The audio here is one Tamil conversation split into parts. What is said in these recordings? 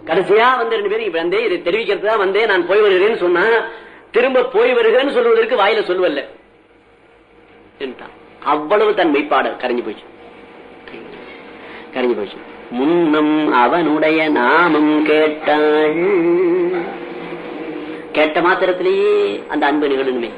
கடைசியா வந்து ரெண்டு பேரும் இப்ப வந்து இதை தெரிவிக்கிறதா வந்து நான் போய் வருகிறேன்னு சொன்னா திரும்ப போய் வருகிறேன்னு சொல்வதற்கு வாயில சொல்லுவல்ல என்றான். அவ்வளவு தன் மெய்ப்பாடு கரைஞ்சு போச்சு கரைஞ்சு போச்சு முன்னம் அவனுடைய நாமம் கேட்டாள் கேட்ட மாத்திரத்திலேயே அந்த அன்பு நிகழணுமே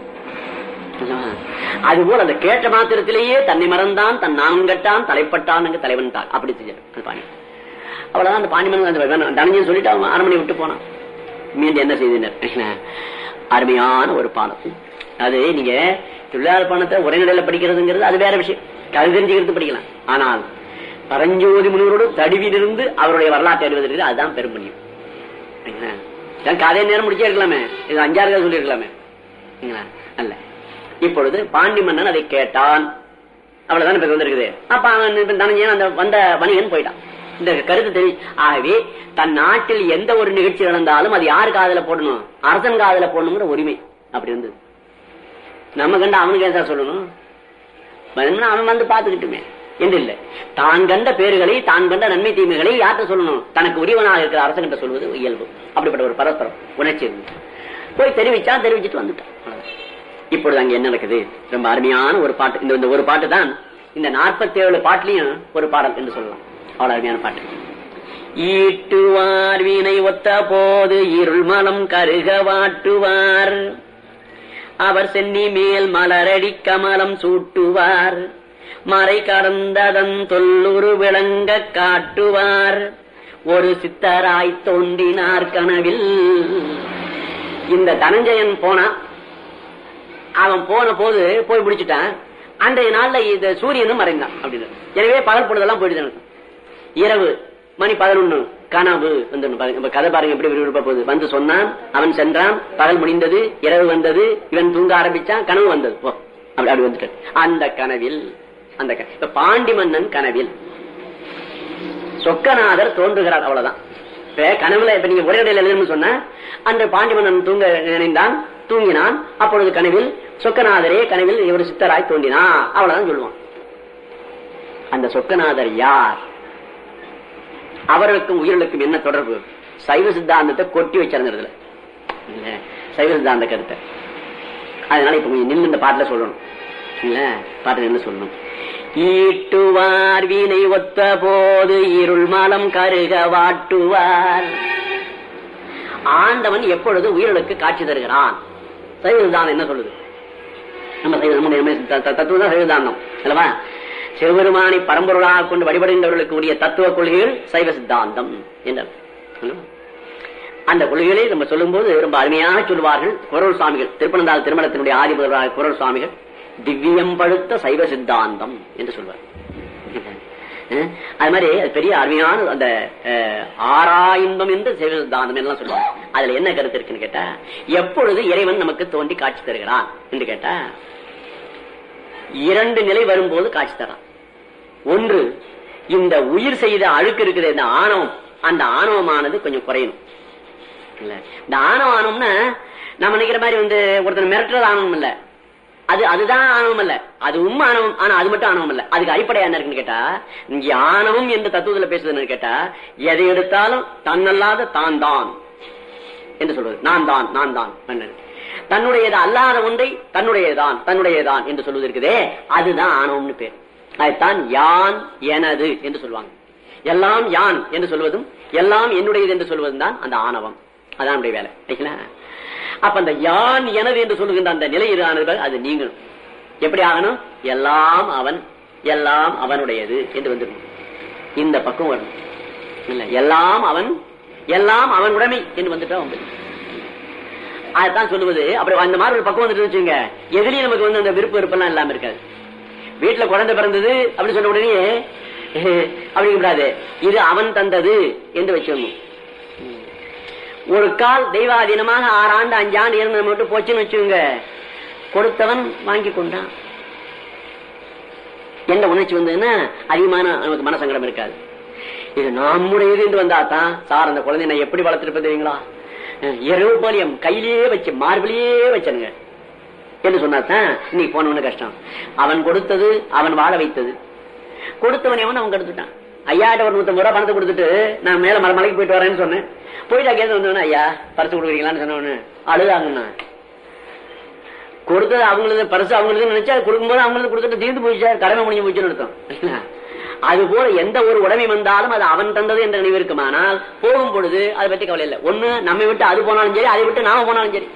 அதுபோல் அந்த கேட்ட மாத்திரத்திலேயே தன்னை மறந்தான் தன் நாமம் கட்டான் தலைப்பட்டான் அங்கு தலைவன் தான் அப்படி செஞ்சார் அந்த பாணி அவ்வளவுதான் அந்த பாண்டிமன் அந்த தனஞ்சன் சொல்லிட்டு அவன் அரண்மனை விட்டு போனான் மீண்டும் என்ன செய்தனர் அருமையான ஒரு பாடம் அது நீங்க தொழிலாளர் பானத்தை உரைநடையில படிக்கிறதுங்கிறது அது வேற விஷயம் அது தெரிஞ்சுக்கிறது படிக்கலாம் ஆனால் பரஞ்சோதி முனிவரோடு தடுவிலிருந்து அவருடைய வரலாற்றை அறிவதற்கு அதுதான் பெரும் புண்ணியம் சரிங்களா? இதான் கதை நேரம் முடிச்சே இருக்கலாமே இது அஞ்சாறு கதை சொல்லியிருக்கலாமே சரிங்களா? அல்ல இப்பொழுது பாண்டி மன்னன் அதை கேட்டான் அவ்வளவுதான் இப்ப வந்திருக்குது அப்ப அவன் இப்ப தனஞ்சயன் அந்த வந்த வணிகன் போயிட்டான் இந்த கருத்து தெரி ஆகவே தன் நாட்டில் எந்த ஒரு நிகழ்ச்சி நடந்தாலும் அது யார் காதுல போடணும் அரசன் காதுல போடணுங்கிற உரிமை அப்படி இருந்தது நம்ம கண்ட அவனுக்கு ஏன் சார் சொல்லணும் வேணும்னா அவன் வந்து பாத்துக்கிட்டுமே என்று இல்லை தான் கண்ட பேர்களை தான் கண்ட நன்மை தீமைகளை யார்கிட்ட சொல்லணும் தனக்கு உரியவனாக இருக்கிற அரசன்கிட்ட சொல்வது இயல்பு அப்படிப்பட்ட ஒரு பரஸ்பரம் உணர்ச்சி இருந்து போய் தெரிவிச்சான் தெரிவிச்சிட்டு வந்துட்டான் அவ்வளவுதான். இப்பொழுது அங்க என்ன நடக்குது ரொம்ப அருமையான ஒரு பாட்டு இந்த இந்த ஒரு பாட்டு தான் இந்த நாற்பத்தி ஏழு பாட்டுலயும் ஒரு பாடல் என்று சொல்லலாம் அவ்வளவு அருமையான பாட்டு ஈட்டுவார் வீணை ஒத்த போது இருள் மலம் கருக வாட்டுவார் அவர் சென்னி மேல் மலரடி கமலம் சூட்டுவார் மறை கடந்ததன் தொல்லுரு விளங்க காட்டுவார் ஒரு சித்தராய் தோன்றினார் கனவில் இந்த தனஞ்சயன் போனா அவன் போன போது போய் முடிச்சுட்டான் அன்றைய நாள்ல இந்த சூரியனும் மறைந்தான் அப்படின்னு எனவே பகல் பொழுதெல்லாம் போயிட்டு தான் இரவு மணி பதினொன்னு கனவு வந்து பாருங்க. இப்ப கதை பாருங்க எப்படி விரும்ப போகுது வந்து சொன்னான் அவன் சென்றான் பகல் முடிந்தது இரவு வந்தது இவன் தூங்க ஆரம்பிச்சான் கனவு வந்தது ஓ அப்படி அப்படி வந்துட்டு அந்த கனவில் அந்த க- இப்ப பாண்டி மன்னன் கனவில் சொக்கநாதர் தோன்றுகிறார் அவ்வளவுதான் இப்ப கனவுல இப்ப நீங்க ஒரே இடையில எழுதணும்னு சொன்ன அந்த பாண்டி மன்னன் தூங்க நினைந்தான் தூங்கினான் அப்பொழுது கனவில் சொக்கநாதரே கனவில் இவர் சித்தராய் தோன்றினா அவ்வளவுதான் சொல்லுவான் அந்த சொக்கநாதர் யார் அவர்களுக்கும் உயிர்களுக்கும் என்ன தொடர்பு சைவ சித்தாந்தத்தை கொட்டி வச்சிருந்ததுல இல்ல சைவ சித்தாந்த கருத்தை அதனால இப்ப கொஞ்சம் நின்று இந்த பாட்டுல சொல்லணும் இல்ல பாட்டு நின்று சொல்லணும் ஈட்டுவார் வீணை ஒத்த போது இருள் மலம் கருக வாட்டுவார் ஆண்டவன் எப்பொழுது உயிர்களுக்கு காட்சி தருகிறான் சைவ சித்தாந்தம் என்ன சொல்லுது நம்ம சைவ நம்முடைய நம்ம த- த- தத்துவம் தான் சைவ சித்தாந்தம் அல்லவா சிவபெருமானை பரம்பொருளாக கொண்டு வழிபடுகின்றவர்களுக்கு உரிய தத்துவ கொள்கைகள் சைவ சித்தாந்தம் என்றார் அல்லவா? அந்த கொள்கைகளை நம்ம சொல்லும்போது ரொம்ப அருமையாக சொல்லுவார்கள் குரல் சுவாமிகள் திருப்பனந்தாள் திருமணத்தினுடைய ஆதி முதல்வராக குரல் சுவாமிகள் திவ்யம் படுத்த சைவ சித்தாந்தம் என்று சொல்வார் அஹ் அது மாதிரி அது பெரிய அருமையான அந்த அஹ், ஆறாயின்பம் என்று சைவ சித்தாந்தம் எல்லாம் சொல்லுவாங்க அதுல என்ன கருத்து இருக்குன்னு கேட்டா எப்பொழுது இறைவன் நமக்கு தோண்டி காட்சி தருகிறான் என்று கேட்டா இரண்டு நிலை வரும்போது காட்சி தரான் ஒன்று இந்த உயிர் செய்த அழுக்கு இருக்குது இந்த ஆணவம் அந்த ஆணவமானது கொஞ்சம் குறையணும் இல்ல இந்த ஆணவம் ஆணவம்னா நம்ம நினைக்கிற மாதிரி வந்து ஒருத்தர் மிரட்டுறது ஆணவம் இல்ல அது அதுதான் ஆணவம் இல்ல அது உண்மை ஆணவம் ஆனா அது மட்டும் ஆணவம் இல்ல அதுக்கு அடிப்படை என்ன இருக்குன்னு கேட்டா இங்க ஆணவம் என்று தத்துவத்துல பேசுதுன்னு கேட்டா எதை எடுத்தாலும் தன்னல்லாத தான் தான் என்று சொல்வது நான் தான் நான் தான் மன்னன். தன்னுடையது அல்லாத ஒன்றை தன்னுடையதான் தன்னுடையதான் என்று சொல்வது இருக்குதே அதுதான் ஆணவம்னு பேர் அதுதான் யான் எனது என்று சொல்லுவாங்க எல்லாம் யான் என்று சொல்வதும் எல்லாம் என்னுடையது என்று சொல்வதும் தான் அந்த ஆணவம் அதான் நம்முடைய வேலை சரிங்களா? அப்ப அந்த யான் எனது என்று சொல்லுகின்ற அந்த நிலை இரானது அது நீங்களும் எப்படி ஆகணும் எல்லாம் அவன் எல்லாம் அவனுடையது என்று வந்துடும் இந்த பக்கம் வரணும் இல்ல எல்லாம் அவன் எல்லாம் அவன் உடைமை என்று வந்துட்டா வந்து அதுதான் சொல்லுவது அப்படி அந்த மாதிரி ஒரு பக்கம் வந்துட்டு வச்சுங்க எதுலயும் நமக்கு வந்து அந்த விருப்ப விருப்பம்லாம் இல்லாம இருக்காது வீட்டுல குழந்தை பிறந்தது அப்படி சொன்ன உடனே அப்படி கூடாது இது அவன் தந்தது என்று வச்சிடணும் ஒரு கால் தெய்வாதீனமாக ஆறாண்டு அஞ்சாண்டு இருந்து நம்ம விட்டு போச்சுன்னு வச்சுங்க கொடுத்தவன் வாங்கி கொண்டான் எந்த உணர்ச்சி வந்ததுன்னா அதிகமான நமக்கு மனசங்கடம் இருக்காது இது நம்முடையது என்று வந்தா தான் சார் அந்த குழந்தைய நான் எப்படி வளர்த்திருப்பேன் தெரியுங்களா இரவு பாலியம் கையிலேயே வச்சு மார்பிலேயே வச்சனுங்க என்று சொன்னாதான் இன்னைக்கு போனவனு கஷ்டம் அவன் கொடுத்தது அவன் வாழ வைத்தது கொடுத்தவன் எவன் அவன் கெடுத்துட்டான் ஐயாட்ட ஒரு நூத்தம்பது ரூபா பணத்தை கொடுத்துட்டு நான் மேல மலை மலைக்கு போயிட்டு வரேன்னு சொன்னேன் போயிட்டு அங்கேருந்து வந்தோடனே ஐயா பரிசு கொடுக்குறீங்களான்னு சொன்னவொன்னு அழுதாங்கண்ணா கொடுத்தது அவங்களுக்கு பரிசு அவங்களுக்கு நினைச்சா கொடுக்கும்போது அவங்களுக்கு கொடுத்துட்டு தீர்ந்து போயிச்சா கடமை முடிஞ்சு போச்சுன்னு அர்த்தம் அது போல எந்த ஒரு உடமை வந்தாலும் அது அவன் தந்தது என்ற நினைவு இருக்குமானால் போகும் பொழுது அதை பத்தி கவலை இல்லை ஒண்ணு நம்மை விட்டு அது போனாலும் சரி அதை விட்டு நாம போனாலும் சரி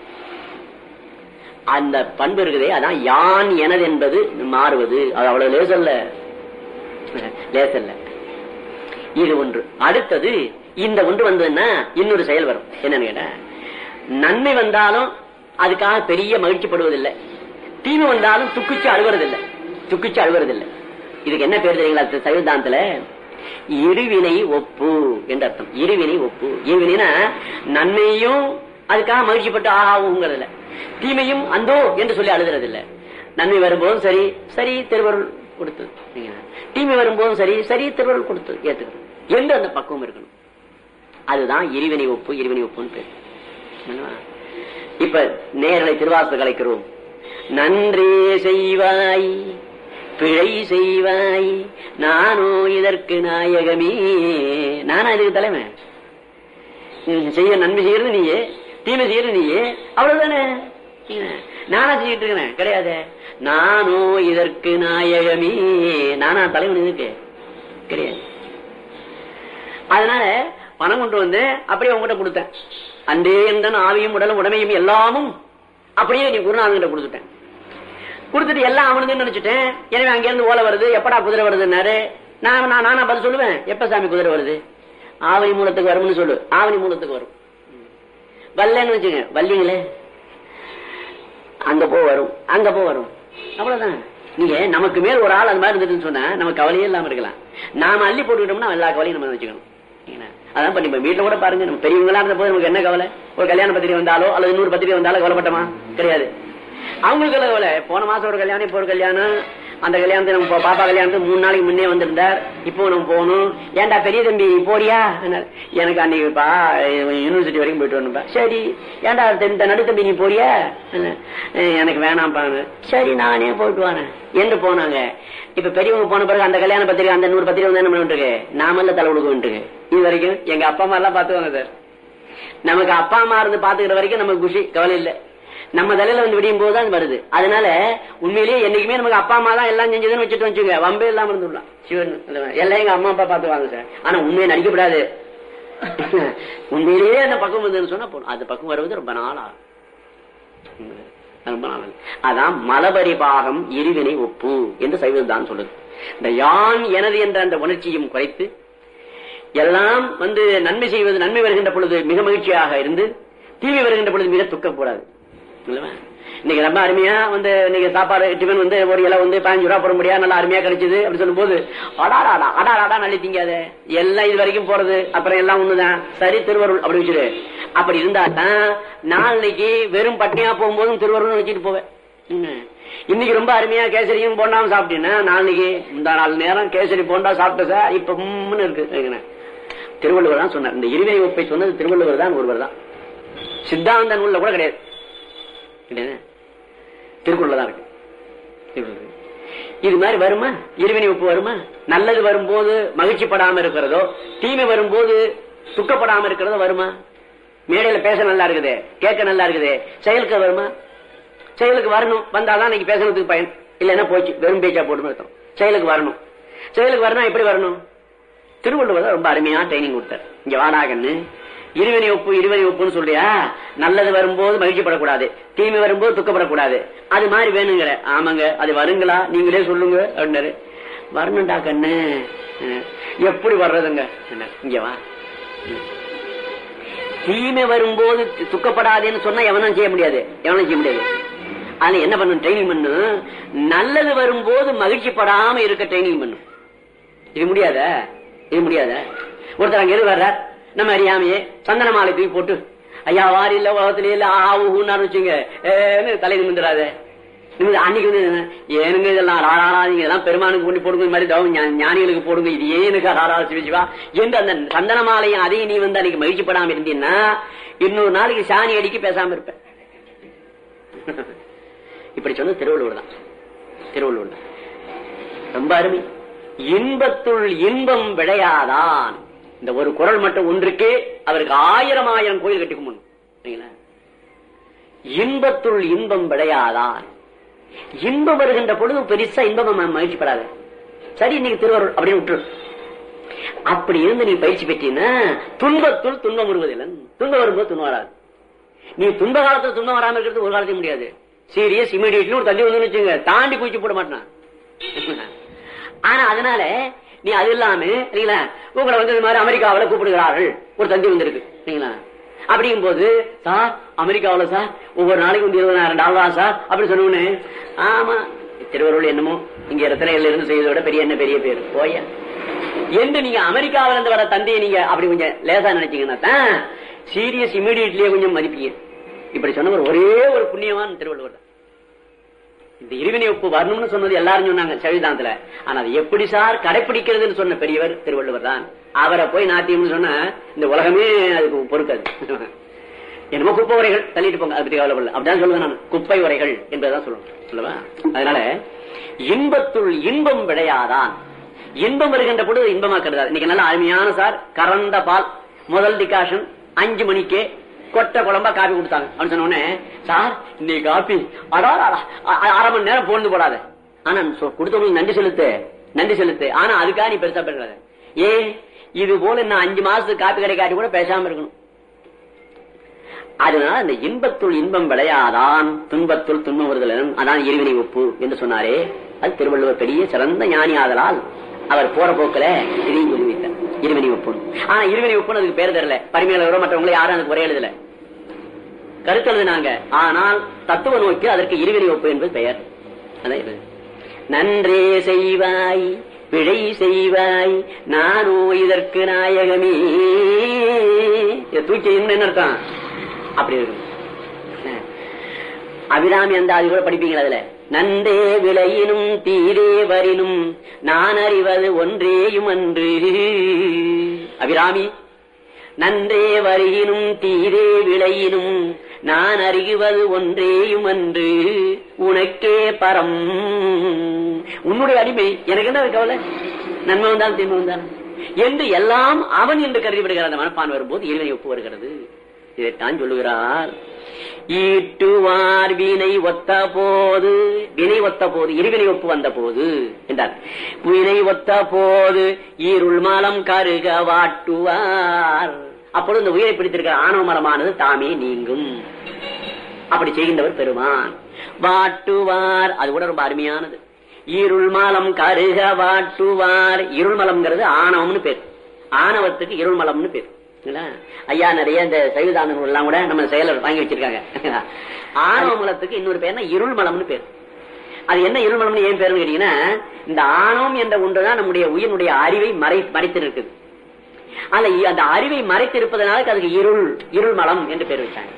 அந்த பண்பு இருக்குதே அதான் யான் எனது என்பது மாறுவது அது அவ்வளவு லேசல்ல லேசல்ல இது ஒன்று அடுத்தது இந்த ஒன்று வந்ததுன்னா இன்னொரு செயல் வரும் என்னன்னு கேட்டா நன்மை வந்தாலும் அதுக்காக பெரிய மகிழ்ச்சிப்படுவதில்லை தீமை வந்தாலும் துக்குச்சு அழுகுறதில்லை துக்குச்சு அழுகுறதில்லை இதுக்கு என்ன பேர் தெரியுங்களா சைவதாந்தத்துல இருவினை ஒப்பு என்று அர்த்தம் இருவினை ஒப்பு இருவினைனா நன்மையும் அதுக்காக மகிழ்ச்சிப்பட்டு ஆகாவுங்கிறதுல தீமையும் அந்தோ என்று சொல்லி அழுகிறது இல்ல நன்மை வரும்போதும் சரி சரி திருவருள் கொடுத்து தீமை வரும்போதும் சரி சரி திருவருள் கொடுத்து ஏத்துக்கணும் என்று அந்த பக்குவம் இருக்கணும் அதுதான் இருவினை ஒப்பு இருவினை ஒப்புன்னு பேர் இப்ப நேரலை திருவாசு கலைக்கிறோம் நன்றே செய்வாய் பிழை செய்வாய் நானோ இதற்கு நாயகமே நானா இதுக்கு தலைமை செய்ய நன்மை செய்யறது நீயே தீமை செய்யறது நீயே அவ்வளவுதானே நானா செஞ்சிட்டு இருக்கிறேன் கிடையாது நானோ இதற்கு நாயகமே நானா தலைவன் இதுக்கு கிடையாது அதனால பணம் கொண்டு வந்து அப்படியே உங்ககிட்ட கொடுத்தேன் அன்றே எந்த ஆவியும் உடலும் உடமையும் எல்லாமும் அப்படியே நீ குருநாதன் கொடுத்துட்டேன் கொடுத்துட்டு எல்லாம் அவனுக்கு நினைச்சிட்டேன் எனவே அங்கிருந்து ஓலை வருது எப்படா குதிரை வருதுன்னாரு நான் நான் நானா பதில் சொல்லுவேன் எப்ப சாமி குதிரை வருது ஆவணி மூலத்துக்கு வரும்னு சொல்லு ஆவணி மூலத்துக்கு வரும் வல்லன்னு வச்சுங்க வல்லிங்களே அங்க போ வரும் அங்க போ வரும் அவ்வளவுதான் நீங்க நமக்கு மேல் ஒரு ஆள் அந்த மாதிரி இருந்துட்டுன்னு சொன்னா நம்ம கவலையே இல்லாம இருக்கலாம் நாம அள்ளி போட்டுக்கிட்டோம்னா எல்லா கவலையும் நம்ம வச்சுக்கணும் அதான் பண்ணி வீட்டுல கூட பாருங்க நம்ம பெரியவங்களா இருந்த போது நமக்கு என்ன கவலை ஒரு கல்யாண பத்திரிகை வந்தாலோ அல்லது இன்னொரு பத்திரிகை வந்தாலோ கவலைப்பட்டமா கிடையாது அவங்களுக்கு கவலை போன மாசம் ஒரு கல்யாணம் இப்போ ஒரு கல்யாணம் அந்த கல்யாணத்தை நம்ம பாப்பா கல்யாணத்துக்கு மூணு நாளைக்கு முன்னே வந்திருந்தார் இப்போ நம்ம போகணும் ஏன்டா பெரிய தம்பி போறியா எனக்கு அன்னைக்குப்பா யூனிவர்சிட்டி வரைக்கும் போயிட்டு வரணும்பா சரி ஏன்டா இந்த நடு தம்பி நீ போறியா எனக்கு வேணாம்பாங்க சரி நானே போயிட்டு வரேன் என்று போனாங்க இப்ப பெரியவங்க போன பிறகு அந்த கல்யாண பத்திரிகை அந்த நூறு பத்திரிகை வந்து என்ன பண்ணிட்டு நாமல்ல தலை கொடுக்க வேண்டியிருக்கு இது வரைக்கும் எங்க அப்பா அம்மா எல்லாம் பாத்துவாங்க சார் நமக்கு அப்பா அம்மா இருந்து பாத்துக்கிற வரைக்கும் நமக்கு குஷி கவலை இல்லை நம்ம தலையில வந்து விடியும் போதுதான் வருது அதனால உண்மையிலேயே என்னைக்குமே நமக்கு அப்பா அம்மா தான் எல்லாம் செஞ்சதுன்னு வச்சுட்டு வச்சுங்க வம்பே இல்லாம இருந்துடலாம் சிவன் எல்லாம் எங்க அம்மா அப்பா பாத்துவாங்க சார் ஆனா உண்மையை நடிக்கப்படாது உண்மையிலேயே அந்த பக்கம் வந்து சொன்னா போதும் அந்த பக்கம் வருவது ரொம்ப நாள் ஆகும் ரொம்ப நாள் அதான் மலபரி பாகம் இருவினை ஒப்பு என்று சைவம் தான் சொல்லுது இந்த யான் எனது என்ற அந்த உணர்ச்சியும் குறைத்து எல்லாம் வந்து நன்மை செய்வது நன்மை வருகின்ற பொழுது மிக மகிழ்ச்சியாக இருந்து தீமை வருகின்ற பொழுது மிக துக்கப்படாது இன்னைக்கு ரொம்ப அருமையா வந்து இன்னைக்கு சாப்பாடு டிஃபன் வந்து ஒரு இலை வந்து பதினஞ்சு ரூபா போட முடியாது நல்லா அருமையா கிடைச்சது அப்படி சொல்லும் போது அடாடாடா அடாடாடா நல்லி திங்காத எல்லாம் இது வரைக்கும் போறது அப்புறம் எல்லாம் ஒண்ணுதான் சரி திருவருள் அப்படி வச்சிரு அப்படி இருந்தா தான் நாளைக்கு வெறும் பட்னியா போகும்போதும் திருவருள் வச்சுட்டு போவேன் இன்னைக்கு ரொம்ப அருமையா கேசரியும் போண்டாவும் சாப்பிட்டீங்கன்னா நாளைக்கு இந்த நாலு நேரம் கேசரி போண்டா சாப்பிட்ட சார் இப்ப முன்னு இருக்கு திருவள்ளுவர் தான் சொன்னார் இந்த இருவினை ஒப்பை சொன்னது திருவள்ளுவர் தான் ஒருவர் தான் சித்தாந்த நூல்ல கூட கிடையாது திருக்குறள் தான் இருக்கு இது மாதிரி வருமா இருவினை ஒப்பு வருமா நல்லது வரும்போது மகிழ்ச்சிப்படாம இருக்கிறதோ தீமை வரும்போது துக்கப்படாம இருக்கிறதோ வருமா மேடையில பேச நல்லா இருக்குது கேட்க நல்லா இருக்குது செயலுக்கு வருமா செயலுக்கு வரணும் வந்தாதான் இன்னைக்கு பேசுறதுக்கு பயன் இல்லைன்னா போச்சு வெறும் பேச்சா போட்டு அர்த்தம் செயலுக்கு வரணும் செயலுக்கு வரணும் எப்படி வரணும் திருவள்ளுவர் ரொம்ப அருமையா ட்ரைனிங் கொடுத்தார் இங்க வாடாகன்னு இருவினை ஒப்பு இருவினை ஒப்புன்னு சொல்றியா நல்லது வரும்போது மகிழ்ச்சிப்படக்கூடாது தீமை வரும்போது துக்கப்படக்கூடாது அது மாதிரி வேணுங்கிற ஆமாங்க அது வருங்களா நீங்களே சொல்லுங்க அப்படின்னாரு வரணும்டா கண்ணு எப்படி வர்றதுங்க இங்க வா தீமை வரும்போது துக்கப்படாதேன்னு சொன்னா எவனும் செய்ய முடியாது எவனும் செய்ய முடியாது அதுல என்ன பண்ணும் ட்ரைனிங் பண்ணு நல்லது வரும்போது மகிழ்ச்சிப்படாம இருக்க ட்ரைனிங் பண்ணும் இது முடியாத இது முடியாத ஒருத்தர் அங்க எது வர்றார் நம்ம அறியாமையே சந்தன மாலை தூக்கி போட்டு ஐயா வாரி இல்ல உலகத்திலே இல்ல ஆவுன்னு வச்சுங்க தலை நிமிந்துடாத அன்னைக்கு வந்து ஏனுங்க இதெல்லாம் ராரா நீங்க இதெல்லாம் பெருமானுக்கு கொண்டு போடுங்க இந்த மாதிரி தவம் ஞானிகளுக்கு போடுங்க இது ஏனுக்கு ராரா சிவா என்று அந்த சந்தன மாலையும் அதையும் நீ வந்து அன்னைக்கு மகிழ்ச்சிப்படாம இருந்தீங்கன்னா இன்னொரு நாளைக்கு சாணி அடிக்க பேசாம இருப்பேன் இப்படி சொன்ன திருவள்ளுவர் தான் திருவள்ளுவர் தான் ரொம்ப அருமை இன்பத்துள் இன்பம் விளையாதான் இந்த ஒரு குரல் மட்டும் ஒன்றுக்கே அவருக்கு ஆயிரம் ஆயிரம் கோயில் கட்டி கும்பிடணும் சரிங்களா? இன்பத்துள் இன்பம் விளையாதான் இன்பம் வருகின்ற பொழுது பெருசா இன்பம் மகிழ்ச்சிப்படாத சரி இன்னைக்கு திருவருள் அப்படின்னு விட்டுரு அப்படி இருந்து நீ பயிற்சி பெற்றீன்னா துன்பத்துள் துன்பம் வருவதில்லை துன்பம் வரும்போது துன்பம் வராது நீ துன்ப காலத்துல துன்பம் வராம இருக்கிறது ஒரு காலத்தையும் முடியாது சீரியஸ் இமீடியட்லி ஒரு தள்ளி வந்து வச்சுங்க தாண்டி குச்சி போட மாட்டான் ஆனா அதனால நீ அது இல்லாம சரிங்களா உங்களை வந்து இது மாதிரி அமெரிக்காவில கூப்பிடுகிறார்கள் ஒரு தந்தி வந்திருக்கு சரிங்களா அப்படிங்கும் போது சார் அமெரிக்காவில சார் ஒவ்வொரு நாளைக்கு வந்து இருபதாயிரம் டாலரா சார் அப்படி சொன்னோன்னு ஆமா திருவருள் என்னமோ இங்க ரத்தனையில இருந்து செய்வதை விட பெரிய என்ன பெரிய பேர் போய என்று நீங்க அமெரிக்காவில இருந்து வர தந்தையை நீங்க அப்படி கொஞ்சம் லேசா நினைச்சீங்கன்னா தான் சீரியஸ் இமீடியட்லயே கொஞ்சம் மதிப்பீங்க இப்படி சொன்னவர் ஒரே ஒரு புண்ணியவான் திருவள்ளுவர் தான் இந்த இருவினை ஒப்பு வரணும்னு சொன்னது எல்லாரும் சொன்னாங்க சவிதாந்தத்துல ஆனா அது எப்படி சார் கடைபிடிக்கிறதுன்னு சொன்ன பெரியவர் திருவள்ளுவர் தான் அவரை போய் நாட்டியம்னு சொன்ன இந்த உலகமே அதுக்கு பொறுக்காது என்னமோ குப்பை உரைகள் தள்ளிட்டு போங்க அதை பத்தி கவலைப்படல அப்படிதான் சொல்லுவேன் நான் குப்பை உரைகள் என்பதுதான் சொல்லணும் சொல்லவா அதனால இன்பத்துள் இன்பம் விளையாதான் இன்பம் வருகின்ற பொழுது இன்பமா கருதாது இன்னைக்கு நல்ல அருமையான சார் கறந்த பால் முதல் டிகாஷன் அஞ்சு மணிக்கே கொட்டை குழம்பா காப்பி கொடுத்தாங்க அப்படின்னு சொன்ன உடனே சார் இன்னைக்கு காப்பி அடா அடா, அ- அ- அரை மணி நேரம் போந்து போடாத ஆனா சொ- கொடுத்தவங்களுக்கு நன்றி செலுத்து நன்றி செலுத்து ஆனா அதுக்காக நீ பெருசா பெறாத ஏன் இது போல நான் அஞ்சு மாசத்துக்கு காப்பி கடை காட்டி கூட பேசாம இருக்கணும் அதனால அந்த இன்பத்துள் இன்பம் விளையாதான் துன்பத்துள் துன்பம் வருதலும் அதான் இருவினை ஒப்பு என்று சொன்னாரே அது திருவள்ளுவர் பெரிய சிறந்த ஞானி ஆதலால் அவர் போற போக்குல இதையும் சொல்லி வைத்தார் இருவினை ஒப்பு ஆனா இருவினை ஒப்புன்னு அதுக்கு பேர் தெரியல பரிமையாளரோ மற்றவங்களே யாரும் அதுக்கு ஒரே எழுதல கருத்து எழுதினாங்க ஆனால் தத்துவ நோக்கி அதற்கு இருவினை ஒப்பு என்பது பெயர் அதான் இது. நன்றே செய்வாய் பிழை செய்வாய் நானோ இதற்கு நாயகமே இதை தூக்கி என்ன அர்த்தம் அப்படி இருக்கும் அபிராமி அந்த அது கூட படிப்பீங்களா அதுல நன்றே விளையினும் தீரே வரினும் நான் அறிவது ஒன்றேயும் அன்று அபிராமி நன்றே வருகினும் தீரே விளையினும் நான் அறிகுவது ஒன்றேயும் அன்று உனக்கே பரம் உன்னுடைய அடிமை எனக்கு என்ன கவலை நன்மை வந்தாலும் தீமை வந்தாலும் என்று எல்லாம் அவன் என்று கருதி விடுகிற அந்த மனப்பான் வரும்போது இறைவனை ஒப்பு வருகிறது இதைத்தான் சொல்லுகிறார் ஈட்டுவார் வினை ஒத்த போது வினை ஒத்த போது இருவினை ஒப்பு வந்த போது என்றார் வினை ஒத்த போது ஈருள் மலம் கருக வாட்டுவார் அப்பொழுது இந்த உயிரை பிடித்திருக்கிற ஆணவ மலமானது தாமே நீங்கும் அப்படி செய்கின்றவர் பெருமான் வாட்டுவார் அது கூட ரொம்ப அருமையானது இருள் மலம் கருக வாட்டுவார் இருள் மலம்ங்கிறது ஆணவம்னு பேர் ஆணவத்துக்கு இருள் மலம்னு பேர் இல்லைங்களா? ஐயா நிறைய இந்த சைவதானங்கள் எல்லாம் கூட நம்ம செயலர் வாங்கி வச்சிருக்காங்க ஆணவ மலத்துக்கு இன்னொரு பேர்னா இருள் மலம்னு பேர் அது என்ன இருள் மலம்னு ஏன் பேருன்னு கேட்டீங்கன்னா இந்த ஆணவம் என்ற ஒன்றுதான் நம்முடைய உயிரினுடைய அறிவை மறை மறைத்து இருக்குது அந்த அந்த அறிவை மறைத்து இருப்பதனால அதுக்கு இருள் இருள் மலம் என்று பேர் வச்சாங்க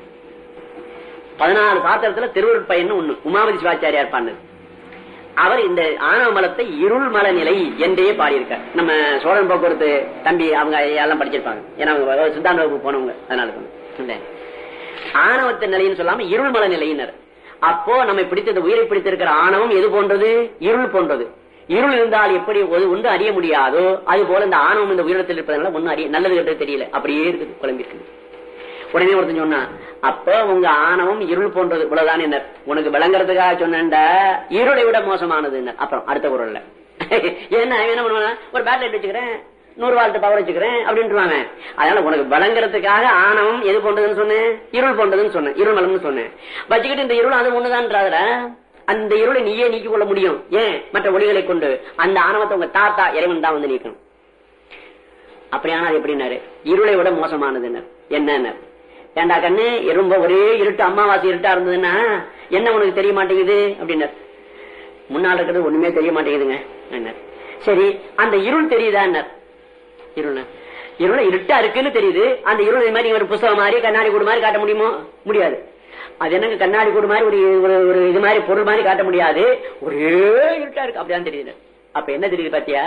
பதினாலு சாத்திரத்துல திருவருட் பையன் ஒண்ணு உமாபதி சிவாச்சாரியார் பண்ணது அவர் இந்த ஆணவ மலத்தை இருள் மல நிலை என்றே பாடியிருக்கார் நம்ம சோழன் போக்குவரத்து தம்பி அவங்க எல்லாம் படிச்சிருப்பாங்க ஏன்னா அவங்க சித்தாந்த வகுப்பு போனவங்க அதனால சொன்னேன். இல்ல. ஆணவத்தின் நிலைன்னு சொல்லாம இருள் மல நிலையினர் அப்போ நம்மை பிடித்த இந்த உயிரை பிடித்திருக்கிற ஆணவம் எது போன்றது இருள் போன்றது இருள் இருந்தால் எப்படி ஒரு ஒன்று அறிய முடியாதோ அது போல இந்த ஆணவம் இந்த உயிரிடத்தில் இருப்பதனால ஒன்னும் அறிய நல்லது கெட்டது தெரியல அப்படியே இருக்குது குழம்பிருக்கு உடனே ஒருத்தன் சொன்னா அப்ப உங்க ஆணவம் இருள் போன்றது இவ்வளவுதான் என்ன உனக்கு விளங்குறதுக்காக சொன்னேன்டா இருளை விட மோசமானது என்ன அப்புறம் அடுத்த குரல்ல என்ன அவன் என்ன பண்ணுவான் ஒரு பேட்லைட் வச்சுக்கிறேன் நூறு வால்ட் பவர் வச்சுக்கிறேன் அப்படின்ட்டுவாங்க அதனால உனக்கு விளங்குறதுக்காக ஆணவம் எது போன்றதுன்னு சொன்னேன் இருள் போன்றதுன்னு சொன்னேன் இருள் மலம்னு சொன்னேன் வச்சுக்கிட்டு இந்த இருள் அது ஒண்ணுதான்றாதடா அந்த இருளை நீயே நீக்கிக் கொள்ள முடியும் ஏன் மற்ற ஒளிகளை கொண்டு அந்த ஆணவத்தை உங்க தாத்தா இறைவன் தான் வந்து நீக்கணும் அப்படியானா அது எப்படின்னாரு இருளை விட மோசமானது என்ன ஏண்டா கண்ணு ரொம்ப ஒரே இருட்டு அமாவாசை இருட்டா இருந்ததுன்னா என்ன உனக்கு தெரிய மாட்டேங்குது அப்படின்னார் முன்னால் இருக்கிறது ஒண்ணுமே தெரிய மாட்டேங்குதுங்க என்னார். சரி அந்த இருள் தெரியுதா இருள் இருள இருட்டா இருக்குன்னு தெரியுது அந்த இருள் இது மாதிரி ஒரு புஸ்தகம் மாதிரி கண்ணாடி கூடு மாதிரி காட்ட முடியுமோ முடியாது அது என்னங்க கண்ணாடி கூடு மாதிரி ஒரு ஒரு- ஒரு இது மாதிரி பொருள் மாதிரி காட்ட முடியாது ஒரே இருட்டா இருக்கு அப்படிதான் தெரியுது அப்ப என்ன தெரியுது பாத்தியா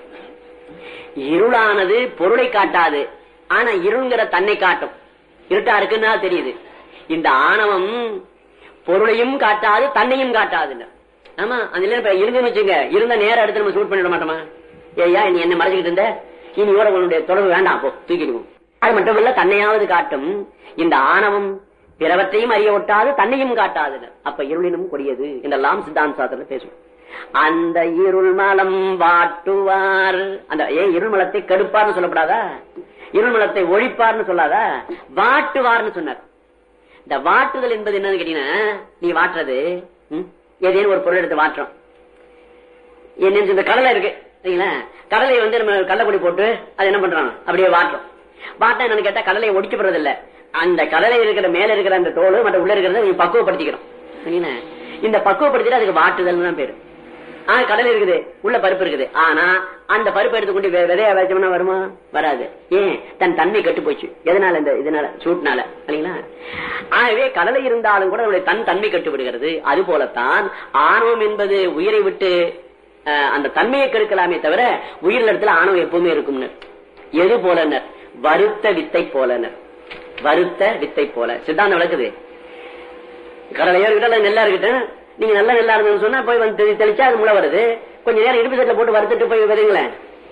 இருளானது பொருளை காட்டாது ஆனா இருள்ங்கிற தன்னை காட்டும் இருட்டா இருக்குன்னா தெரியுது இந்த ஆணவம் பொருளையும் காட்டாது தன்னையும் காட்டாது ஆமா அதுல இப்ப இருந்துன்னு வச்சுங்க இருந்த நேரம் எடுத்து நம்ம ஷூட் பண்ணிட மாட்டோமா ஏய்யா நீ என்ன மறைச்சிக்கிட்டு இருந்த இனியோட உன்னுடைய தொடர்பு வேண்டாம் போ தூக்கிடுவோம் அது மட்டும் இல்ல தன்னையாவது காட்டும் இந்த ஆணவம் பிறவற்றையும் அறிய ஒட்டாது தன்னையும் காட்டாது அப்ப இருளினும் கொடியது என்றெல்லாம் சித்தாந்த சாஸ்திரத்துல பேசுவோம் அந்த இருள் மலம் வாட்டுவார் அந்த ஏன் இருள் மலத்தை கெடுப்பார்னு சொல்லப்படாதா இருள் மலத்தை ஒழிப்பார்னு சொல்லாதா வாட்டுவார்னு சொன்னார் இந்த வாட்டுதல் என்பது என்னன்னு கேட்டீங்கன்னா நீ வாட்டுறது ம், ஏதேனும் ஒரு பொருள் எடுத்து வாட்டுறோம் என்ன இந்த கடலை இருக்கு சரிங்களா கடலை வந்து நம்ம கடலைப்பொடி போட்டு அது என்ன பண்றோம் அப்படியே வாட்டுறோம் வாட்டா என்னன்னு கேட்டா கடலையை ஒடிக்கப்படுறது இல்ல அந்த கடலை இருக்கிற மேல இருக்கிற அந்த தோல் மற்ற உள்ள இருக்கிறத நீங்க பக்குவப்படுத்திக்கிறோம் சரிங்களா இந்த பக்குவப்படுத்திட்டு அதுக்கு வாட்டுதல் தான் பேரு ஆனா கடலை இருக்குது உள்ள பருப்பு இருக்குது ஆனா அந்த பருப்பு எடுத்துக்கொண்டு வே- விதைய வச்சோம்னா வருமா வராது ஏன் தன் தன்மை கெட்டு போச்சு எதனால இந்த இதனால சூட்னால இல்லைங்களா ஆகவே கடலை இருந்தாலும் கூட அதனுடைய தன் தன்மை கெட்டு விடுகிறது அது போலத்தான் ஆணவம் என்பது உயிரை விட்டு அஹ், அந்த தன்மையை கெடுக்கலாமே தவிர உயிரில் இடத்துல ஆணவம் எப்பவுமே இருக்கும்னு எது போலனர் வருத்த வித்தை போலனர் வருத்த வித்தை போல சித்தாந்தம் விளக்குது கடலையோ இருக்கட்டும் அல்லது நெல்லா இருக்கட்டும் நீங்க நல்ல நெல்லா இருந்ததுன்னு சொன்னா போய் வந்து தெளி- தெளிச்சா அது முளை வருது கொஞ்ச நேரம் இடுப்பு செட்டில் போட்டு வறுத்துட்டு போய் விதைங்களேன்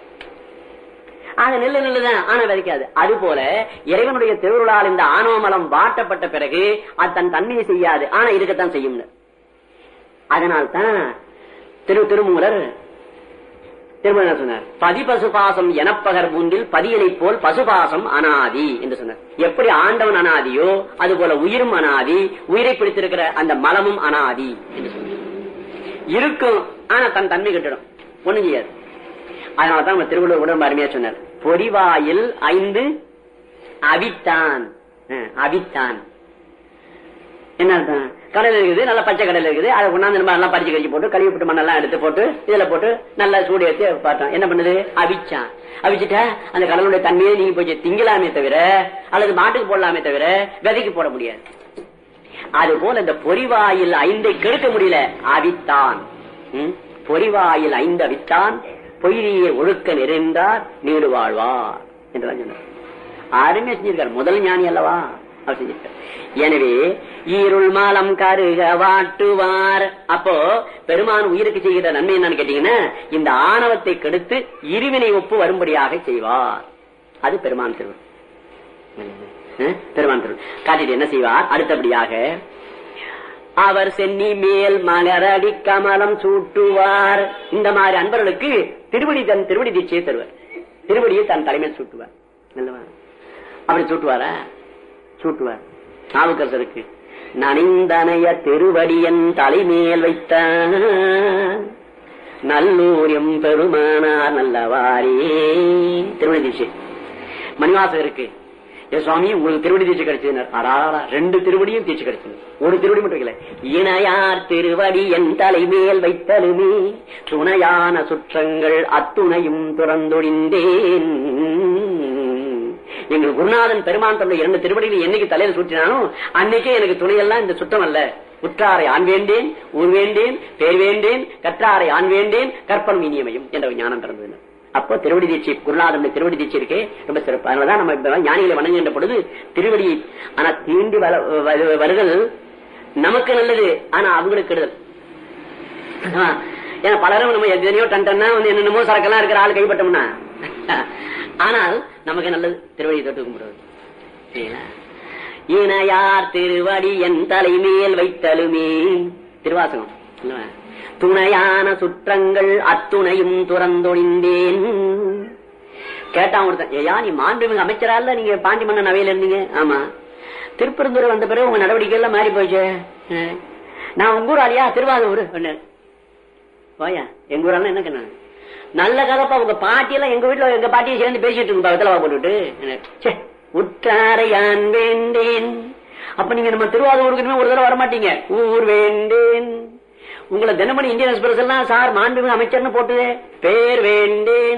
ஆக நெல்லு நெல்லுதான் ஆனா விதைக்காது அது போல இறைவனுடைய திருவிழால் இந்த ஆணவ மலம் வாட்டப்பட்ட பிறகு அது தன் தன்மையை செய்யாது ஆனா இருக்கத்தான் செய்யும் அதனால்தான் திரு திருமூலர் திருமண சொன்னார் பதி பசுபாசம் எனப்பகர் பூண்டில் பதியனை போல் பசுபாசம் அனாதி என்று சொன்னார் எப்படி ஆண்டவன் அனாதியோ அது போல உயிரும் அனாதி உயிரை பிடித்திருக்கிற அந்த மலமும் அனாதி என்று சொன்னார் இருக்கும் ஆனா தன் தன்மை கட்டிடும் ஒண்ணும் செய்யாது அதனாலதான் நம்ம திருவள்ளுவர் உடம்பு அருமையா சொன்னார் பொறிவாயில் ஐந்து அவித்தான் அஹ், அவித்தான் என்ன அர்த்தம் கடல் இருக்குது நல்ல பச்சை கடல் இருக்குது அதை கொண்டாந்து நம்ம நல்லா பறிச்சு கழிச்சு போட்டு கழுவி விட்டு மண்ணெல்லாம் எடுத்து போட்டு இதுல போட்டு நல்லா சூடு எடுத்து பார்த்தோம் என்ன பண்ணுது அவிச்சான் அவிச்சுட்டா அந்த கடலுடைய தன்மையை நீங்க போய் திங்கலாமே தவிர அல்லது மாட்டுக்கு போடலாமே தவிர விதைக்கு போட முடியாது அது போல இந்த பொறிவாயில் ஐந்தை கெடுக்க முடியல அவித்தான் ம்? பொறிவாயில் ஐந்து அவித்தான் பொய்தியை ஒழுக்க நிறைந்தார் நீடு வாழ்வார் என்றுதான் சொன்னார் அருமையா செஞ்சிருக்கார் முதல் ஞானி அல்லவா அவர் செஞ்சிருக்கார் எனவே ஈருள் மாலம் கருக வாட்டுவார் அப்போ பெருமான் உயிருக்கு செய்கிற நன்மை என்னன்னு கேட்டீங்கன்னா இந்த ஆணவத்தை கெடுத்து இருவினை ஒப்பு வரும்படியாக செய்வார் அது பெருமான் திருவள் அஹ், பெருமான் திருவள் காட்டிட்டு என்ன செய்வார் அடுத்தபடியாக அவர் சென்னி மேல் மலரடி கமலம் சூட்டுவார் இந்த மாதிரி அன்பர்களுக்கு திருவடி தன் திருவடி தீட்சையை தருவார் திருவடியை தன் தலைமையில் சூட்டுவார் நல்லவா அப்படி சூட்டுவாரா சூட்டுவார் நாவுக்கரசருக்கு நனிந்தனைய திருவடியன் தலைமேல் வைத்தான் நல்லூரியம் பெருமானார் நல்லவாரே திருவடி தீட்சை மணிவாசகருக்கு ஏ சுவாமி உங்களுக்கு திருவடி தீட்சை கிடைச்சது அடாடா ரெண்டு திருவடியும் தீட்சை கிடைச்சது ஒரு திருவடி மட்டும் இல்ல இணையார் திருவடி என் தலைமேல் வைத்தலுமே துணையான சுற்றங்கள் அத்துணையும் துறந்தொழிந்தேன் எங்கள் குருநாதன் பெருமான் தன்னுடைய இரண்டு திருவடிகளை என்னைக்கு தலையில சுற்றினானோ அன்னைக்கே எனக்கு துணையெல்லாம் இந்த சுற்றம் அல்ல உற்றாரை ஆண் வேண்டேன் ஊர் வேண்டேன் பேர் வேண்டேன் கற்றாரை ஆண் வேண்டேன் கற்பன் இனியமையும் என்ற ஒரு ஞானம் பிறந்தது அப்போ திருவடி தீட்சை குருநாதனுடைய திருவடி தீட்சை இருக்கே ரொம்ப சிறப்பு அதனாலதான் நம்ம இப்ப ஞானிகளை வணங்குகின்ற பொழுது திருவடி ஆனா தீண்டி வர- வரு- வருதல் நமக்கு நல்லது ஆனா அவங்களுக்கு கெடுதல் ஆ, ஏன்னா பலரும் நம்ம எத்தனையோ டன் டன்னா வந்து என்னென்னமோ சரக்கெல்லாம் இருக்கிற ஆள் கைப்பட்டோம்னா ஆனால் நமக்கு நல்லது திருவடி தொட்டு கும்பிடுவது சரிங்களா? இணையார் திருவடி என் தலைமேல் வைத்தலுமே திருவாசகம் இல்லவா? துணையான சுற்றங்கள் அத்துணையும் துறந்தொழிந்தேன் கேட்டான் ஒருத்தன் ஏயா நீ மாண்புமிகு அமைச்சரா இல்ல நீங்க பாண்டி மன்னன் அவையில இருந்தீங்க ஆமா திருப்பெருந்துறை வந்த பிறகு உங்க நடவடிக்கை எல்லாம் மாறி போச்சு அஹ். நான் உங்க ஊர் ஆளியா திருவாரூர் ஒண்ணு போயா எங்க ஊரால என்ன கண்ணா நல்ல கதப்பா உங்க பாட்டி எல்லாம் எங்க வீட்டுல எங்க பாட்டியை சேர்ந்து பேசிட்டு இருக்கும் பக்கத்துல போட்டுட்டு ச்சே, உற்றாரையான் வேண்டேன் அப்ப நீங்க நம்ம திருவாரூருக்கு ஒரு தடவை வரமாட்டீங்க ஊர் வேண்டேன் உங்களை தினமணி இந்தியன் எக்ஸ்பிரஸ் எல்லாம் சார் மாண்புமிகு அமைச்சர்னு போட்டுதே பேர் வேண்டேன்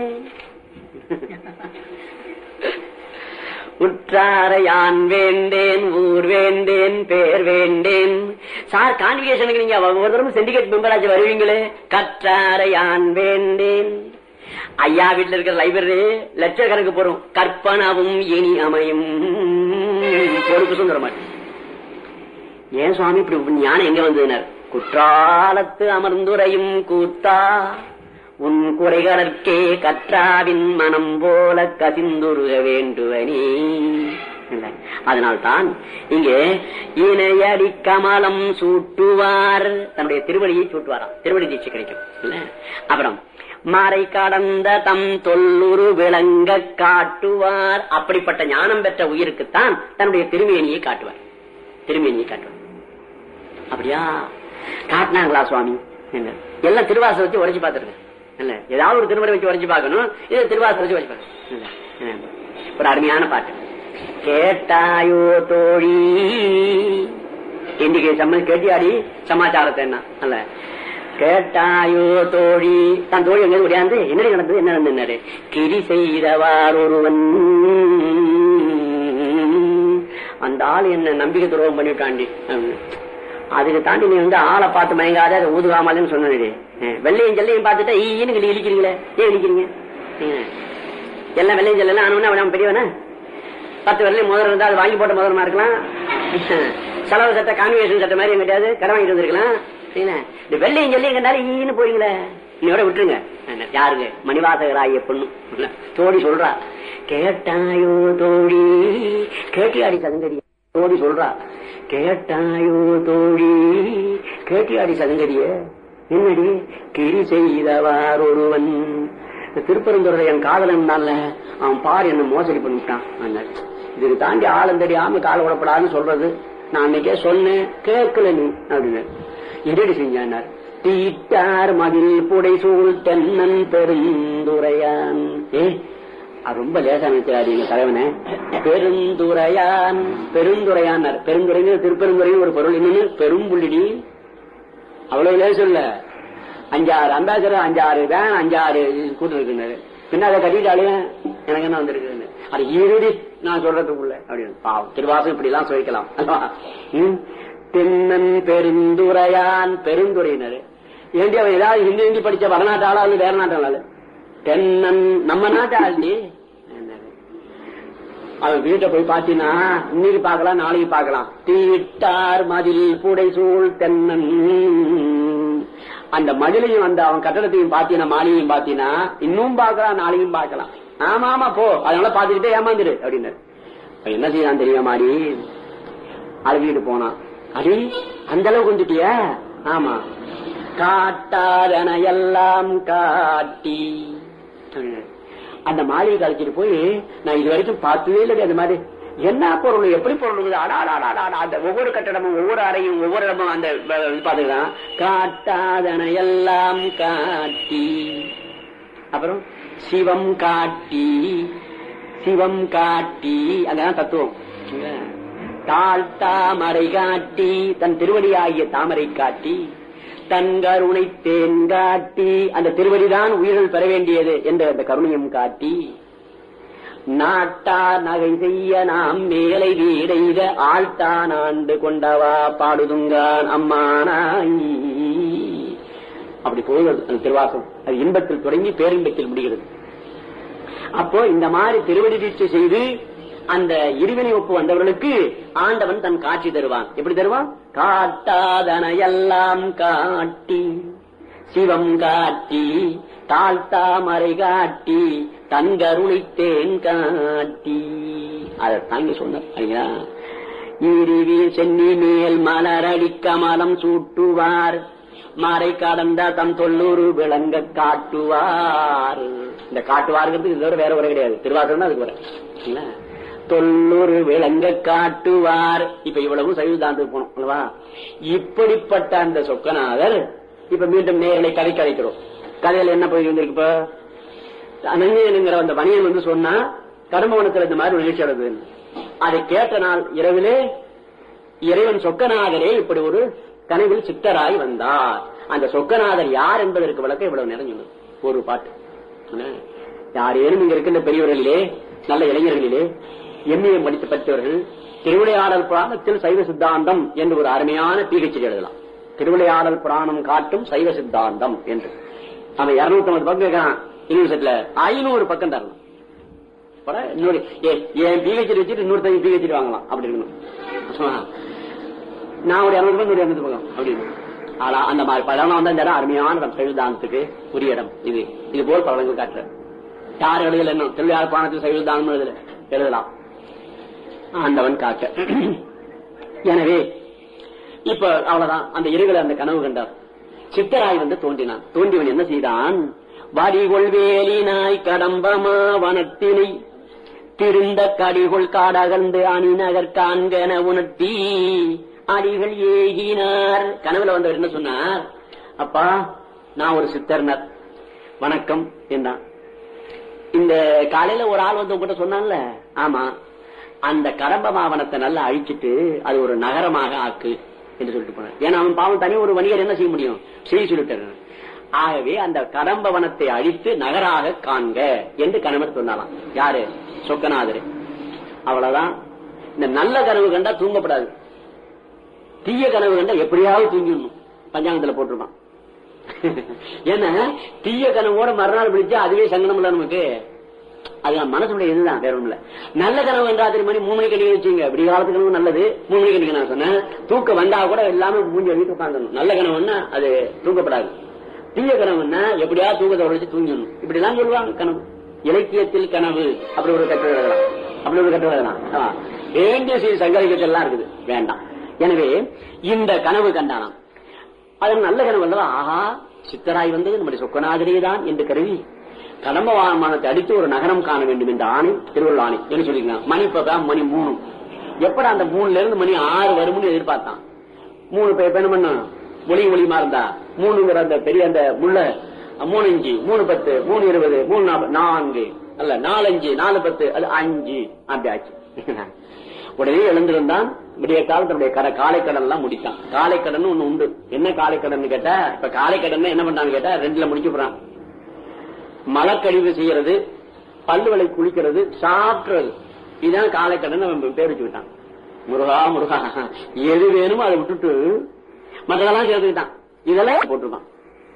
உற்றாரையான் வேண்டேன் ஊர் வேண்டேன் பேர் வேண்டேன் சார் கான்விகேஷனுக்கு நீங்க ஒரு தடவை சிண்டிகேட் மெம்பராச்சு வருவீங்களே கற்றாரையான் வேண்டேன் ஐயா வீட்டுல இருக்கிற லைப்ரரி லட்ச கணக்கு போறோம் கற்பனவும் இனி அமையும் பொறுப்பு சுந்தர மாட்டேன் ஏன் சுவாமி இப்படி ஞானம் எங்க வந்ததுனார் குற்றாலத்து அமர்ந்துரையும் கூத்தா உன் குறைகளற்கே கற்றாவின் மனம் போல கசிந்துருக வேண்டுவனே இல்ல. அதனால்தான் இங்கே இணையடி கமலம் சூட்டுவார் தன்னுடைய திருவடியை சூட்டுவாராம் திருவடி தீட்சை கிடைக்கும் இல்ல அப்புறம் மறை கடந்த தம் தொல்லுரு விளங்க காட்டுவார் அப்படிப்பட்ட ஞானம் பெற்ற உயிருக்குத்தான் தன்னுடைய திருமேனியை காட்டுவார் திருமேனியை காட்டுவார் அப்படியா காட்டினாங்களா சுவாமி என்ன எல்லாம் திருவாசல் வச்சு உரைச்சு பார்த்துருங்க இல்ல ஏதாவது ஒரு திருமுறை வச்சு உரைச்சு பார்க்கணும் இது திருவாசல் வச்சு உரைச்சு பார்க்கணும் இல்ல, என்ன? ஒரு அருமையான பாட்டு கேட்டாயோ தோழி இன்னைக்கு சம்ம கேட்டியாடி சமாச்சாரத்தை என்ன அல்ல கேட்டாயோ தோழி தான் தோழி எங்க முடியாது என்னடி நடந்தது என்ன நடந்தது கிரி செய்தவார் ஒருவன் அந்த ஆள் என்ன நம்பிக்கை துரோகம் பண்ணிட்டாண்டி அப்படின்னு. அதுக்கு தாண்டி நீ வந்து ஆளை பார்த்து மயங்காத அதை ஊதுகாமலன்னு சொன்னது வெள்ளையும் ஜல்லையும் பார்த்துட்டா ஈன்னு கிட்ட இழிக்கிறீங்களே ஏன் இழிக்கிறீங்க ஏன்? எல்லாம் வெள்ளையும் ஜல்லாம் ஆனவன அவன் பெரியவன பத்து வரலையும் முதல்ல இருந்தா அது வாங்கி போட்ட முதலமா இருக்கலாம் செலவு சட்டை கான்வென்ஷன் சட்டை மாதிரி எங்கிட்டாவது கடை வாங்கிட்டு வந்திருக்கலாம் சரிங்களா? இந்த வெள்ளையும் ஜல்லையும் கண்டாலும் ஈன்னு போறீங்களே இன்னையோட விட்டுருங்க என்ன, யாருங்க மணிவாசகராய பொண்ணு இல்ல, தோழி சொல்றா கேட்டாயோ தோழி கேட்டியாடி சதுங்கடி தோழி சொல்றா கேட்டாயோ தோழி கேட்டியாடி சதுங்கடிய என்னடி கிரி செய்தவார் ஒருவன் இந்த திருப்பரந்துறை என் காதலன் அவன் பார் என்ன மோசடி பண்ணிவிட்டான் அண்ணாரு. இதுக்கு தாண்டி ஆழம் தெரியாம கால விடப்படாதுன்னு சொல்றது நான் அன்னைக்கே சொன்னேன் கேட்கல நீ அப்படின்னு என்னடி செஞ்சார் தீட்டார் மதில் புடை சூழ் தென்னன் பெருந்துரையான் ஏ அது ரொம்ப லேசா நினைச்சாரு எங்க தலைவனே பெருந்துரையான் பெருந்துரையான் பெருந்துரைன்னு திருப்பெருந்துறைன்னு ஒரு பொருள் என்னன்னு பெரும்புள்ளிடி அவ்வளவு லேசம் இல்ல அஞ்சாறு அம்பாசடர் அஞ்சாறு வேன் அஞ்சாறு கூட்டு இருக்குனாரு பின்ன அதை கட்டிட்டாலே எனக்கு என்ன வந்திருக்குன்னு அது இறுதி நான் சொல்றதுக்குள்ள அப்படின்னு பாவம் திருவாசம் இப்படி எல்லாம் சொல்லிக்கலாம் அல்லவா? ம்? தென்னன் பெருந்துரையான் பெருந்துரையினர் ஏண்டி அவன் ஏதாவது ஹிந்தி ஹிந்தி படிச்ச வடநாட்டு ஆளா வந்து வேற நாட்டு ஆளு தென்னன் நம்ம நாட்டு ஆள்டி அவன் வீட்டை போய் பாத்தீங்கன்னா இன்னைக்கு பார்க்கலாம் நாளைக்கு பார்க்கலாம் தீட்டார் மதில் புடை சூழ் தென்னன் அந்த மதிலையும் அந்த அவன் கட்டடத்தையும் பாத்தீங்கன்னா மாளிகையும் பாத்தீங்கன்னா இன்னும் பார்க்கலாம் நாளையும் பார்க்கலாம் ஆமா ஆமா போ அதனால பாத்துக்கிட்டே ஏமாந்துரு அப்படின்னு அவன் என்ன செய்யலாம் தெரியுமா மாடி அழுகிட்டு போனான் அடி அந்த அளவுக்கு வந்துட்டியா ஆமா காட்டாதன எல்லாம் காட்டி அப்படின்னு. அந்த மாளிகை கழிச்சிட்டு போய் நான் இது வரைக்கும் பார்த்ததே இல்லை அந்த மாதிரி என்ன பொருள் எப்படி பொருள் இருக்குது? அடா, அடா, அடா, அடா, அந்த ஒவ்வொரு கட்டடமும் ஒவ்வொரு அறையும் ஒவ்வொரு இடமும் அந்த வ- இது பாத்துக்கலாம் காட்டாதன எல்லாம் காட்டி அப்புறம் சிவம் காட்டி சிவம் காட்டி அங்கதான் தத்துவம் தாழ் தாமரை காட்டி தன் திருவடியாகிய தாமரை காட்டி தன் கருணை தேன் காட்டி அந்த திருவடிதான் உயிர்கள் பெற வேண்டியது என்ற அந்த கருணையும் காட்டி நாட்டா நகை செய்ய நாம் மேலை வீடைத ஆழ்த்தான் ஆண்டு கொண்டவா பாடுதுங்கான் அம்மானாய் அப்படி போகுது அந்த திருவாசம் அது இன்பத்தில் தொடங்கி பேரின்பத்தில் முடிகிறது அப்போ இந்த மாதிரி திருவடி தீட்சை செய்து அந்த இருவினை ஒப்பு வந்தவர்களுக்கு ஆண்டவன் தன் காட்சி தருவான் எப்படி தருவான் காட்டாதன எல்லாம் காட்டி சிவம் காட்டி தாழ்த்தாமரை காட்டி தன் கருணை தேன் காட்டி அதை தாங்கி சொன்னார் சரிங்களா இருவி சென்னி மேல் மலரடி கமலம் சூட்டுவார் மறை கடந்த தம் தொல்லூரு விளங்க காட்டுவார் இந்த காட்டுவாருங்கிறது இதோட வேற உரை கிடையாது திருவாசகம் தான் அதுக்கு வர இல்ல? தொல்லூரு விளங்க காட்டுவார் இப்ப இவ்வளவு சைவதாந்து போனோம் அல்லவா இப்படிப்பட்ட அந்த சொக்கநாதர் இப்ப மீண்டும் நேரலை கதை கதைக்கிறோம் கதையில என்ன போய் வந்திருக்கு இப்ப அனங்கியனுங்கிற அந்த வணிகன் வந்து சொன்னா கருமவனத்துல இந்த மாதிரி ஒரு நிகழ்ச்சி நடக்குது அதை கேட்ட நாள் இரவிலே இறைவன் சொக்கநாதரே இப்படி ஒரு கனவில் சித்தராய் வந்தார் அந்த சொக்கநாதர் யார் என்பதற்கு விளக்க இவ்வளவு நிறைஞ்சுள்ளது ஒரு பாட்டு என்ன? யாரேனும் இங்க இருக்கின்ற பெரியவர்களிலே நல்ல இளைஞர்களிலே எம்ஏ படித்து படித்தவர்கள் திருவிளையாடல் புராணத்தில் சைவ சித்தாந்தம் என்று ஒரு அருமையான பிஹெச்டி எழுதலாம் திருவிளையாடல் புராணம் காட்டும் சைவ சித்தாந்தம் என்று அவன் இருநூத்தி ஐம்பது பக்கம் கேட்கறான் யூனிவர்சிட்டியில ஐநூறு பக்கம் தரணும் போடா, இன்னொரு ஏ- என் பிஹெச்டி வச்சுட்டு இன்னொருத்தங்க பிஹெச்டி வாங்கலாம் அப்படி இருக்கணும் நான் ஒரு இருநூறு பக்கம் ஒரு இருநூத்தி பக்கம் அப்படின்னு ஆனா அந்த மாதிரி படம் வந்து இந்த இடம் அருமையான இடம் சைவதானத்துக்கு உரிய இடம் இது இது போல் படங்கள் காட்டுற யார் எழுதல என்ன தொழிலாளர் பானத்துக்கு சைவதானம் எழுதல எழுதலாம் ஆண்டவன் காக்க எனவே இப்ப அவ்வளவுதான் அந்த இருகளை அந்த கனவு கண்டார் சித்தராய் வந்து தோன்றினான் தோன்றியவன் என்ன செய்தான் வடிகொள் வேலினாய் கடம்பமா வனத்தினை திருந்த கடிகொள் காடகர்ந்து அணிநகர் காண்கன உணர்த்தி அடிகள் ஏகினார் கனவுல வந்தவர் என்ன சொன்னார் அப்பா நான் ஒரு சித்தர்னர் வணக்கம் என்றான் இந்த காலையில ஒரு ஆள் வந்து உங்ககிட்ட சொன்னான்ல ஆமா அந்த கடம்ப மாவனத்தை நல்லா அழிச்சிட்டு அது ஒரு நகரமாக ஆக்கு என்று சொல்லிட்டு போனார் ஏன்னா அவன் பாவம் தனி ஒரு வணிகர் என்ன செய்ய முடியும் செய்ய சொல்லிட்டாரு ஆகவே அந்த கடம்ப வனத்தை அழித்து நகராக காண்க என்று கணவர் சொன்னாலாம் யாரு சொக்கநாதர் அவ்வளவுதான் இந்த நல்ல கனவு கண்டா தூங்கப்படாது தீய கனவு கண்டா எப்படியாவது தூங்கிடணும் பஞ்சாங்கத்துல போட்டிருப்பான் ஏன்னா தீய கனவோட மறுநாள் பிடிச்சா அதுவே சங்கடம் இல்ல நமக்கு அது நம்ம மனசுடைய இதுதான் வேற ஒண்ணும் இல்ல நல்ல கனவு என்றா ராத்திரி மணி மூணு மணிக்கு அடிக்க வச்சுங்க விடிய காலத்து கனவு நல்லது மூணு மணிக்கு அடிக்க நான் சொன்னேன் தூக்கம் வந்தா கூட எல்லாமே மூஞ்சி வீட்டு உட்காந்துடணும் நல்ல கனவுன்னா அது தூக்கப்படாது தீய கனவுன்னா எப்படியா தூக்கத்தை உழைச்சு தூங்கிடணும் இப்படி எல்லாம் சொல்லுவாங்க கனவு இலக்கியத்தில் கனவு அப்படி ஒரு கட்டுரை எழுதலாம் அப்படி ஒரு கட்டுரை எழுதலாம் ஆமா. வேண்டிய செய்தி சங்கரிக்கத்தில் எல்லாம் இருக்குது வேண்டாம் எனவே இந்த கனவு கண்டானாம் அதன் நல்ல கனவு அல்லவா ஆஹா சித்தராய் வந்தது நம்முடைய சொக்கநாதரே தான் என்று கருதி கடம்ப வாகனத்தை அடித்து ஒரு நகரம் காண வேண்டும் என்ற ஆணை திருவள்ளுவர் ஆணை என்ன சொல்லிருக்காங்க மணி இப்ப மணி மூணு எப்படா அந்த மூணுல இருந்து மணி ஆறு வரும்னு எதிர்பார்த்தான் மூணு பேர் இப்ப என்ன பண்ண ஒளி ஒளிமா இருந்தா மூணுங்கிற அந்த பெரிய அந்த முள்ள மூணு இஞ்சு மூணு பத்து மூணு இருபது மூணு நாற்பது நான்கு அல்ல நாலஞ்சு நாலு பத்து அது அஞ்சு அப்படி ஆச்சு உடனே எழுந்திருந்தான் விடிய காலத்தினுடைய கடை காலைக்கடன் எல்லாம் முடித்தான் காலைக்கடன் ஒண்ணு உண்டு என்ன காலைக்கடன் கேட்டா இப்ப காலைக்கடன் என்ன பண்றான்னு கேட்டா ரெண்டுல முடிச்சு போறான் மலக்கழிவு செய்யறது பல்லுவலை குளிக்கிறது சாப்பிடுறது இதுதான் காலைக்கடன் அவன் பேர் வச்சு விட்டான் முருகா முருகா எது வேணுமோ அதை விட்டுட்டு மற்றதெல்லாம் சேர்த்துக்கிட்டான் இதெல்லாம் போட்டிருக்கான்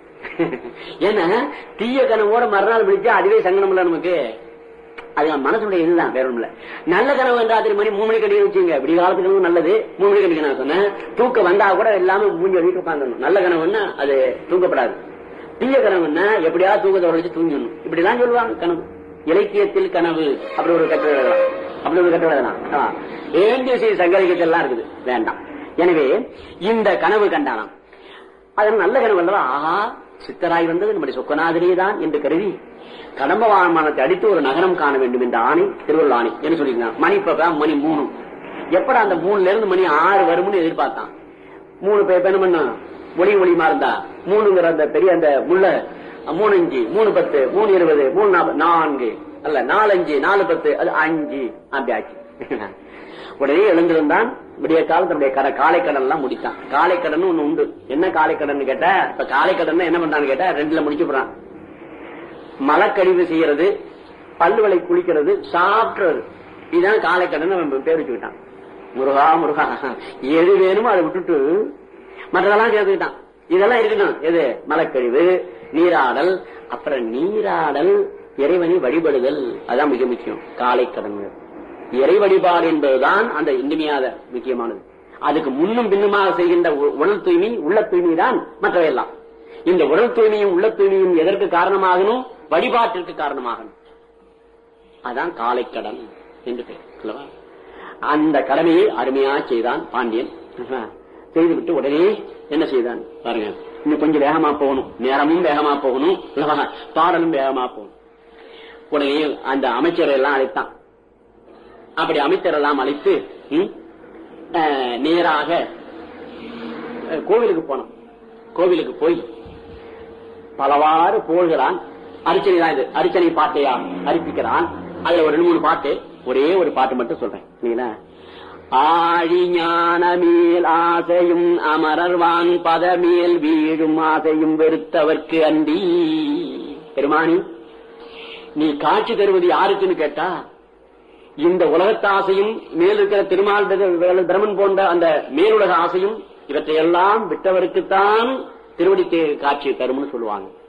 ஏன்னா தீய கனவோட மறுநாள் பிடிச்சா அதுவே சங்கடம் இல்ல நமக்கு அது நம்ம மனசுடைய இதுதான் வேற ஒண்ணும் இல்ல நல்ல கனவு என்றா ராத்திரி மணி மூணு மணிக்கு அடிக்க வச்சுங்க விடிய காலத்து கனவு நல்லது மூணு மணிக்கு அடிக்க நான் சொன்னேன் தூக்கம் வந்தா கூட எல்லாமே மூஞ்சி வீட்டு உட்காந்துடணும் நல்ல கனவுன்னா அது தூக்கப்படாது தீய கனவுன்னா எப்படியா தூக்கத்தை உழைச்சு தூங்கிடணும் இப்படி எல்லாம் சொல்லுவாங்க கனவு இலக்கியத்தில் கனவு அப்படி ஒரு கட்டுரை எழுதலாம் அப்படி ஒரு கட்டுரை எழுதலாம் ஆமா. வேண்டிய செய்தி சங்கரிக்கத்தில் எல்லாம் இருக்குது வேண்டாம் எனவே இந்த கனவு கண்டானாம் அதன் நல்ல கனவு அல்லவா ஆஹா சித்தராய் வந்தது நம்முடைய சொக்கநாதரே தான் என்று கருதி கடம்ப வாகனத்தை அடித்து ஒரு நகரம் காண வேண்டும் என்ற ஆணை திருவள்ளுவர் ஆணை என்ன சொல்லிருக்காங்க மணி இப்ப மணி மூணு எப்படா அந்த மூணுல இருந்து மணி ஆறு வரும்னு எதிர்பார்த்தான் மூணு பேர் இப்ப என்ன பண்ண ஒளி ஒளிமா இருந்தா மூணுங்கிற அந்த பெரிய அந்த முள்ள மூணு அஞ்சு மூணு பத்து மூணு இருபது மூணு நாற்பது நான்கு அல்ல நாலஞ்சு நாலு பத்து அது அஞ்சு அப்படி ஆச்சு உடனே எழுந்திருந்தான் விடிய காலத்தினுடைய கடை காலைக்கடன் எல்லாம் முடித்தான் காலைக்கடன் ஒண்ணு உண்டு என்ன காலைக்கடன் கேட்டா இப்ப காலைக்கடன் என்ன பண்றான்னு கேட்டா ரெண்டுல முடிச்சு போறான் மலக்கழிவு செய்யறது பல்லுவலை குளிக்கிறது சாப்பிடுறது இதுதான் காலைக்கடன் அவன் பேர் வச்சுக்கிட்டான் முருகா முருகா எது வேணுமோ அதை விட்டுட்டு மற்றதெல்லாம் சேர்த்துக்கிட்டான் இதெல்லாம் இருக்கணும் எது மலக்கழிவு நீராடல் அப்புறம் நீராடல் இறைவனை வழிபடுதல் அதான் மிக முக்கியம் காலை கடன்கள் இறை வழிபாடு என்பதுதான் அந்த இன்றிமையாத முக்கியமானது அதுக்கு முன்னும் பின்னுமாக செய்கின்ற உ- உடல் தூய்மை உள்ள தூய்மை தான் மற்றவையெல்லாம் இந்த உடல் தூய்மையும் உள்ள தூய்மையும் எதற்கு காரணமாகணும் வழிபாட்டிற்கு காரணமாகணும் அதான் காலைக்கடன் என்று பெயர் அல்லவா? அந்த கடமையை அருமையா செய்தான் பாண்டியன் ஆஹா. செய்துவிட்டு உடனே என்ன செய்தான் பாருங்க இன்னும் கொஞ்சம் வேகமா போகணும் நேரமும் வேகமா போகணும் அல்லவா? பாடலும் வேகமா போகணும் உடனே அந்த அமைச்சரை எல்லாம் அழைத்தான் அப்படி அமைச்சர் எல்லாம் அழைத்து ம், அஹ், நேராக அஹ், கோவிலுக்கு போனோம் கோவிலுக்கு போய் பலவாறு போகிறான் அர்ச்சனை தான் இது அர்ச்சனை பாட்டையா அரிப்பிக்கிறான் அதுல ஒரு ரெண்டு மூணு பாட்டு ஒரே ஒரு பாட்டு மட்டும் சொல்றேன் இல்லைங்களா ஆழி ஞான மேல் ஆசையும் அமரர்வான் பதமேல் வீழும் ஆசையும் வெறுத்தவர்க்கு அண்டி பெருமானி நீ காட்சி தருவது யாருக்குன்னு கேட்டா இந்த உலகத்து ஆசையும் மேல் இருக்கிற திருமால் திரு- பிரமன் போன்ற அந்த மேலுலக ஆசையும் இவற்றையெல்லாம் விட்டவருக்குத்தான் திருவடிக்கு காட்சி தரும்னு சொல்லுவாங்க